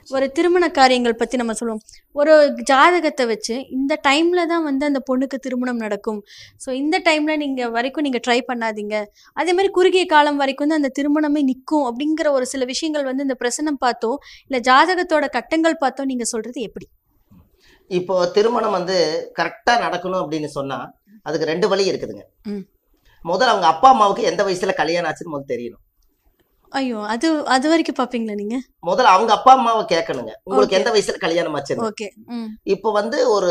ஒரு திருமண காரியங்கள் பத்தி நம்ம சொல்லுவோம் ஒரு ஜாதகத்தை வச்சு இந்த டைம்ல தான் வந்து அந்த பொண்ணுக்கு திருமணம் நடக்கும் ஸோ இந்த டைம்ல நீங்க வரைக்கும் நீங்க ட்ரை பண்ணாதீங்க அதே மாதிரி குறுகிய காலம் வரைக்கும் தான் அந்த திருமணமே நிற்கும் அப்படிங்கிற ஒரு சில விஷயங்கள் வந்து இந்த பிரசனம் பார்த்தோ இல்ல ஜாதகத்தோட கட்டங்கள் பார்த்தோ நீங்க சொல்றது எப்படி இப்போ திருமணம் வந்து கரெக்டா நடக்கணும் அப்படின்னு சொன்னா அதுக்கு ரெண்டு வழி இருக்குதுங்க ம். முதல்ல அவங்க அப்பா அம்மாவுக்கு எந்த வயசுல கல்யாணம் ஆச்சுன்னு முதல்ல தெரியணும் ஐயோ அது அது வரைக்கும் பாப்பீங்களா நீங்க முதல்ல அவங்க அப்பா அம்மாவை கேட்கணுங்க உங்களுக்கு Okay. எந்த வயசுல கல்யாணம் ஆச்சுன்னு ஓகே ம் இப்போ வந்து ஒரு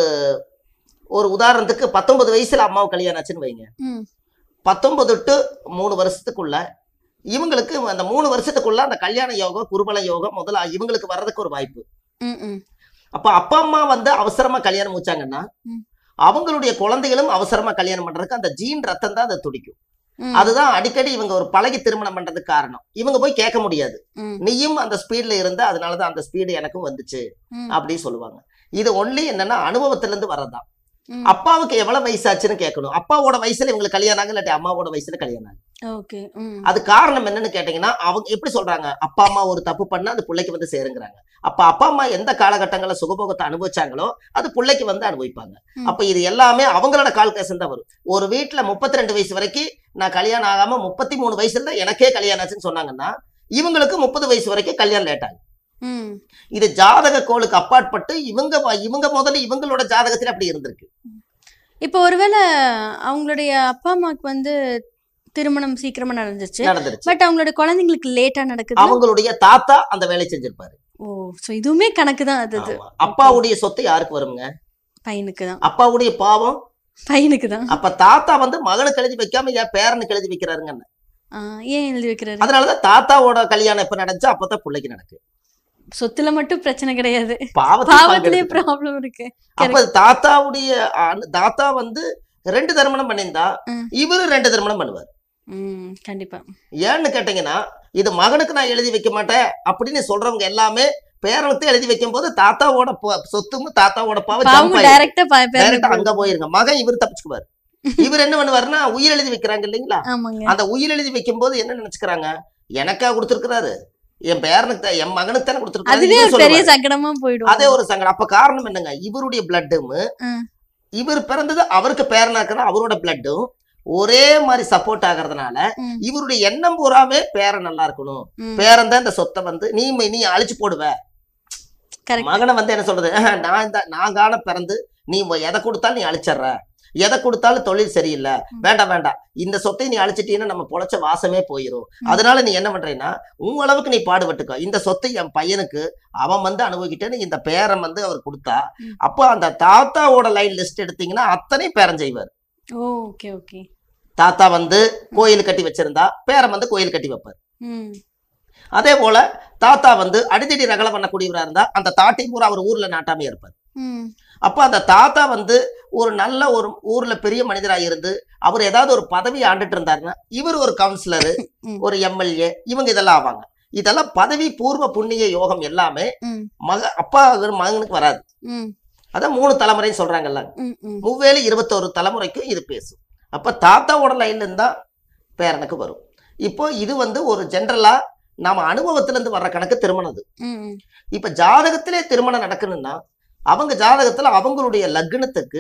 ஒரு உதாரணத்துக்கு பத்தொன்பது வயசுல அம்மாவுக்கு கல்யாணம் ஆச்சுன்னு வைங்க ம் பத்தொன்பது டு மூணு வருஷத்துக்குள்ள இவங்களுக்கு அந்த மூணு வருஷத்துக்குள்ள அந்த கல்யாண யோகம் குருபல யோகம் முதல்ல இவங்களுக்கு வர்றதுக்கு ஒரு வாய்ப்பு ம் ம் அப்ப அப்பா அம்மா வந்து அவசரமா கல்யாணம் முடிச்சாங்கன்னா ம். அவங்களுடைய குழந்தைகளும் அவசரமா கல்யாணம் பண்றதுக்கு அந்த ஜீன் ரத்தம் தான் அதை துடிக்கும் ம், அதுதான் அடிக்கடி இவங்க ஒரு பழகி திருமணம் பண்றதுக்கு காரணம் இவங்க போய் கேட்க முடியாது ம், நீயும் அந்த ஸ்பீட்ல இருந்த அதனாலதான் அந்த ஸ்பீடு எனக்கும் வந்துச்சு ம், அப்படின்னு சொல்லுவாங்க இது ஒன்லி என்னன்னா அனுபவத்துல இருந்து வர்றதுதான் ம். அப்பாவுக்கு எவ்வளவு வயசாச்சுன்னு கேட்கணும் அப்பாவோட வயசுல இவங்களுக்கு கல்யாணம் ஆகும் இல்லாட்டி அம்மாவோட வயசுல கல்யாணம் ஆகும் ஓகே ம் அது காரணம் என்னன்னு கேட்டீங்கன்னா அவங்க எப்படி சொல்றாங்க அப்பா அம்மா ஒரு தப்பு பண்ணா அது பிள்ளைக்கு வந்து சேருங்கிறாங்க அப்ப அப்பா அம்மா எந்த காலகட்டங்கள்ல சுகபோகத்தை அனுபவிச்சாங்களோ அது பிள்ளைக்கு வந்து அனுபவிப்பாங்க ம். அப்ப இது எல்லாமே அவங்களோட கால்குலேஷன் தான் வரும் ஒரு வீட்டுல முப்பத்தி ரெண்டு வயசு வரைக்கும் நான் கல்யாணம் ஆகாம முப்பத்தி மூணு வயசுல தான் எனக்கே கல்யாணம் ஆச்சுன்னு சொன்னாங்கன்னா இவங்களுக்கு முப்பது வயசு வரைக்கும் கல்யாணம் லேட் ஆகும் ம் இது ஜாதக கோளுக்கு அப்பாற்பட்டு இவங்க வ- இவங்க முதல்ல இவங்களோட ஜாதகத்துல அப்படி இருந்திருக்கு இப்போ ஒருவேளை அவங்களுடைய அப்பா அம்மாவுக்கு வந்து திருமணம் சீக்கிரமா நடந்துச்சு நடந்துருச்சு பட் அவங்களோட குழந்தைங்களுக்கு லேட்டா நடக்குது அவங்களுடைய தாத்தா அந்த வேலையை செஞ்சிருப்பாரு ஓ சோ இதுவுமே கணக்கு தான் அது அது ஆமா. அப்பாவுடைய சொத்து யாருக்கு வருங்க பையனுக்கு தான் அப்பாவுடைய பாவம் பையனுக்கு தான் அப்ப தாத்தா வந்து மகனுக்கு எழுதி வைக்காம ஏன் பேரனுக்கு எழுதி வைக்கிறாருங்க ஆ, ஏன் எழுதி வைக்கிறாரு அதனாலதான் தாத்தாவோட கல்யாணம் எப்ப நடந்துச்சோ அப்பதான் பிள்ளைக்கு நடக்கு சொத்துல மட்டும் பிரச்சனை கிடையாது பாவத்தையும் பாவத்திலேயே பங்கெடுத்துக்கிறாரு. ப்ராப்ளம் இருக்கு அப்ப தாத்தாவுடைய அனு- தாத்தா வந்து ரெண்டு திருமணம் பண்ணியிருந்தா ம். இவரு ரெண்டு திருமணம் பண்ணுவார் ம் கண்டிப்பா ஏன்னு கேட்டீங்கன்னா இது மகனுக்கு நான் எழுதி வைக்க மாட்டேன் அப்படின்னு சொல்றவங்க எல்லாமே பேரனுக்கு எழுதி வைக்கும் போது தாத்தாவோட ப- சொத்தும் தாத்தாவோட பாவம் பாவம் jump டைரக்டா டைரக்டா அங்க போயிருங்க மகன் இவர் தப்பிச்சுக்குவார் இவர் என்ன பண்ணுவாருன்னா உயிர் எழுதி வைக்கிறாங்க இல்லைங்களா ஆமாங்க அந்த உயிர் எழுதி வைக்கும் போது என்ன நினைச்சுக்கிறாங்க எனக்கா கொடுத்திருக்கிறாரு என் பேரனுக்கு தான் என் மகனுக்கு தானே கொடுத்திருக்காரு அதுவே இவர் ஒரு பெரிய சொல்லுவாரு. சங்கடமா போயிடும் அதே ஒரு சங்கடம் அப்ப காரணம் என்னங்க இவருடைய பிளட்டும் ம். இவர் பிறந்தது அவருக்கு பேரனா இருக்கிற அவரோட பிளட்டும் ஒரே மாதிரி சப்போர்ட் ஆகுறதுனால ம், இவருடைய எண்ணம் பூராமே பேரன் நல்லா இருக்கணும் ம். பேரன் தான் இந்த சொத்தை வந்து நீ நீ அழிச்சு போடுவ Correct. மகனை வந்து என்ன சொல்றது "ஆஹ், நான் இந்த நான் காண பிறந்து நீ உ- எதை கொடுத்தாலும் நீ அழிச்சிடுற எதை கொடுத்தாலும் தொழில் சரியில்லை ம். வேண்டாம் வேண்டாம் இந்த சொத்தை நீ அழிச்சிட்டீங்கன்னா நம்ம பொழைச்ச வாசமே போயிடும் ம். அதனால நீ என்ன பண்றீன்னா உன் அளவுக்கு நீ பாடுபட்டுக்கோ இந்த சொத்தை என் பையனுக்கு அவன் வந்து அனுபவிக்கிட்டேன்னு இந்த பேரன் வந்து அவர் கொடுத்தா ம். அப்போ அந்த தாத்தாவோட லைன் லிஸ்ட் எடுத்தீங்கன்னா அத்தனை பேரன் செய்வார் ஓ ஓகே ஓகே தாத்தா வந்து கோயில் கட்டி வச்சிருந்தா பேரன் வந்து கோயில் கட்டி வைப்பார் ம் அதே போல தாத்தா வந்து அடிதடி ரகலை பண்ணக்கூடியவரா இருந்தா அந்த தாட்டை பூரா அவர் ஊர்ல நாட்டாமே இருப்பார் ம் அப்ப அந்த தாத்தா வந்து ஒரு நல்ல ஒரு ஊர்ல பெரிய மனிதரா இருந்து அவர் ஏதாவது ஒரு பதவி ஆண்டுட்டு இருந்தாருன்னா இவர் ஒரு கவுன்சிலரு ம். ஒரு எம்எல்ஏ இவங்க இதெல்லாம் ஆவாங்க இதெல்லாம் பதவி பூர்வ புண்ணிய யோகம் எல்லாமே ம் மக அப்பா மகனுக்கு வராது ம் அதான் மூணு தலைமுறைன்னு சொல்றாங்கல்ல ம் ம் மூவேலு இருபத்தோரு தலைமுறைக்கும் இது பேசும் அப்ப தாத்தாவோட லைன்ல இருந்தா பேரனுக்கு வரும் இப்போ இது வந்து ஒரு ஜென்ரலா நாம அனுபவத்துல இருந்து வர்ற கணக்கு திருமணம் அது ம் ம் இப்ப ஜாதகத்திலே திருமணம் நடக்கணும்னா அவங்க ஜாதகத்துல அவங்களுடைய லக்னத்துக்கு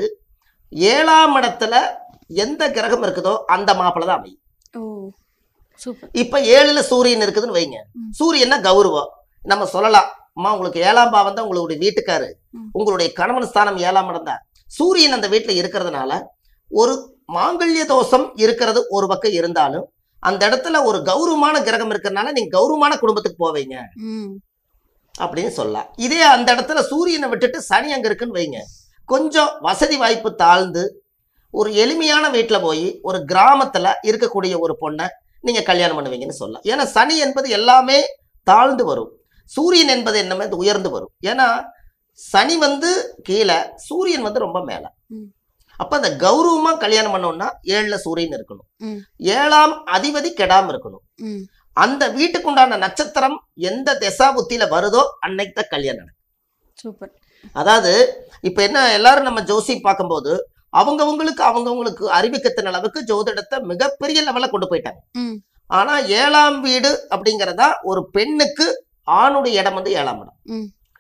ஏழாம் இடத்துல எந்த கிரகம் இருக்குதோ அந்த மாப்பிள்ளை தான் அமையும் ஓ சூப்பர் இப்ப ஏழுல சூரியன் இருக்குதுன்னு வைங்க ம். சூரியன்னா கௌரவம் நம்ம சொல்லலாம் அம்மா உங்களுக்கு ஏழாம் பாவம் தான் உங்களுடைய வீட்டுக்காரு ம். உங்களுடைய கணவன் ஸ்தானம் ஏழாம் இடம் தான் சூரியன் அந்த வீட்டுல இருக்கிறதுனால ஒரு மாங்கல்ய தோஷம் இருக்கிறது ஒரு பக்கம் இருந்தாலும் அந்த இடத்துல ஒரு கௌரவமான கிரகம் இருக்கிறதுனால நீங்க கௌரவமான குடும்பத்துக்கு போவீங்க ம் அப்படின்னு சொல்லலாம் இதே அந்த இடத்துல சூரியனை விட்டுட்டு சனி அங்க இருக்குன்னு வைங்க கொஞ்சம் வசதி வாய்ப்பு தாழ்ந்து ஒரு எளிமையான வீட்டில் போய் ஒரு கிராமத்துல இருக்கக்கூடிய ஒரு பொண்ணை நீங்க கல்யாணம் பண்ணுவீங்கன்னு சொல்லலாம் ஏன்னா சனி என்பது எல்லாமே தாழ்ந்து வரும் சூரியன் என்பது என்னமே அது உயர்ந்து வரும் ஏன்னா சனி வந்து கீழே சூரியன் வந்து ரொம்ப மேல ம். அப்ப அந்த கௌரவமா கல்யாணம் பண்ணோம்னா ஏழுல சூரியன் இருக்கணும் ம். ஏழாம் அதிபதி கெடாம இருக்கணும் ம் அந்த வீட்டுக்குண்டான நட்சத்திரம் எந்த திசா புத்தியில வருதோ அன்னைக்கு தான் கல்யாணம் நடக்கும். சூப்பர் அதாவது இப்ப என்ன எல்லாரும் நம்ம ஜோசி பார்க்கும்போது அவங்கவங்களுக்கு அவங்கவங்களுக்கு அறிவிக்கத்தின அளவுக்கு ஜோதிடத்தை மிகப்பெரிய லெவல்ல கொண்டு போயிட்டாங்க ம் ஆனா ஏழாம் வீடு அப்படிங்கறதா ஒரு பெண்ணுக்கு ஆணுடைய இடம் வந்து ஏழாம் இடம் ம்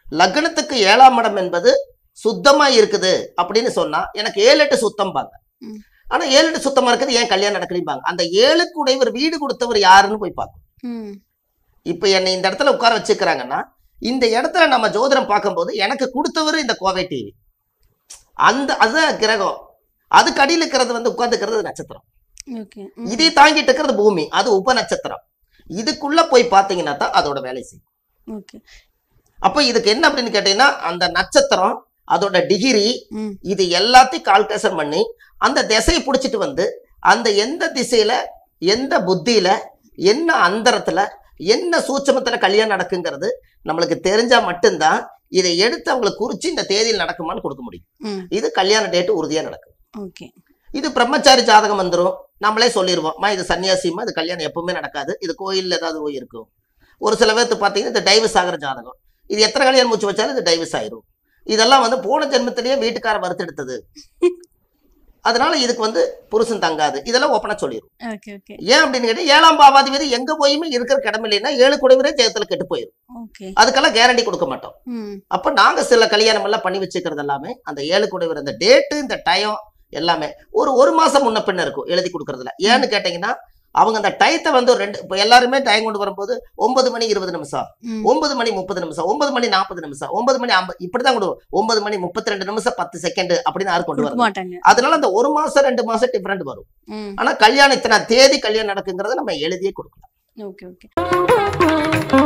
லக்னத்துக்கு ஏழாம் இடம் என்பது சுத்தமா இருக்குது அப்படின்னு சொன்னா எனக்கு ஏழு எட்டு சுத்தம்பாங்க ம். ஆனா ஏழு எட்டு சுத்தமா இருக்குது ஏன் கல்யாணம் நடக்கலைம்பாங்க அந்த ஏழுக்கு உடையவர் வீடு கொடுத்தவர் யாருன்னு போய் பார்க்கணும் ம் இப்ப என்னை இந்த இடத்துல உட்கார வச்சுக்கிறாங்கன்னா இந்த இடத்துல நம்ம ஜோதிடம் பார்க்கும்போது எனக்கு கொடுத்தவர் இந்த கோவை டிவி அந்த அதுதான் கிரகம் அதுக்கு அடியில் இருக்கிறது வந்து உட்கார்ந்துக்கிறது நட்சத்திரம் ஓகே இதை தாங்கிட்டு இருக்கிறது பூமி அது உப நட்சத்திரம் இதுக்குள்ள போய் பார்த்தீங்கன்னா தான் அதோட வேலை செய்யும் ஓகே அப்ப இதுக்கு என்ன அப்படின்னு கேட்டீங்கன்னா அந்த நட்சத்திரம் அதோட டிகிரி ம் இது எல்லாத்தையும் கால்குலேஷன் பண்ணி அந்த திசையை பிடிச்சிட்டு வந்து அந்த எந்த திசையில எந்த புத்தியில என்ன அந்தரத்துல என்ன சூட்சமத்துல கல்யாணம் நடக்குங்கிறது நம்மளுக்கு தெரிஞ்சா மட்டும்தான் இதை எடுத்து அவங்களுக்கு குறிச்சு இந்த தேதியில் நடக்குமான்னு கொடுக்க முடியும் ம் இது கல்யாண டேட்டு உறுதியா நடக்கும் ஓகே இது பிரம்மச்சாரி ஜாதகம் வந்துரும் நம்மளே சொல்லிடுவோம் அம்மா இது சன்னியாசிமா இது கல்யாணம் எப்பவுமே நடக்காது இது கோயில்ல ஏதாவது போய் இருக்கும் ஒரு சில பேர்த்து பார்த்தீங்கன்னா இது டைவர்ஸ் ஆகிற ஜாதகம் இது எத்தனை கல்யாணம் மூச்சு வச்சாலும் இது டைவர்ஸ் ஆயிரும் இதெல்லாம் வந்து போன ஜென்மத்திலேயே வீட்டுக்கார வறுத்தெடுத்தது அதனால இதுக்கு வந்து புருஷன் தங்காது இதெல்லாம் ஓப்பனா சொல்லிடும் ஓகே ஓகே ஏன் அப்படின்னு கேட்டா ஏழாம் பாவாதிபதி எங்க போயுமே இருக்கிற கிடமில்லைன்னா ஏழு குடைவரே ஜெயத்துல கெட்டு போயிடும் ஓகே அதுக்கெல்லாம் கேரண்டி கொடுக்க மாட்டோம் ம் அப்ப நாங்க சில கல்யாணம் எல்லாம் பண்ணி வச்சுக்கிறது எல்லாமே அந்த ஏழு குடைவர் அந்த டேட்டு இந்த டயம் எல்லாமே ஒரு ஒரு மாசம் முன்ன பின்ன இருக்கும் எழுதி கொடுக்கறதுல ஏன்னு கேட்டீங்கன்னா அவங்க அந்த டயத்தை வந்து ஒரு ரெண்டு இப்போ எல்லாருமே டைம் கொண்டு வரும்போது ஒன்பது மணி இருபது நிமிஷம் ம் ஒன்பது மணி முப்பது நிமிஷம் ஒன்பது மணி நாற்பது நிமிஷம் ஒன்பது மணி ஐம்பது இப்படிதான் கொண்டு வரும். ஒன்பது மணி முப்பத்தி ரெண்டு நிமிஷம் பத்து செகண்ட் அப்படின்னு யாரும் கொண்டு கொடுக்க வரும் மாட்டாங்க அதனால அந்த ஒரு மாசம் ரெண்டு மாசம் டிஃபரெண்ட் வரும் ம் ஆனா கல்யாணம் இத்தனை தேதி கல்யாணம் நடக்குங்கிறத நம்ம எழுதியே கொடுக்கலாம் ஓகே ஓகே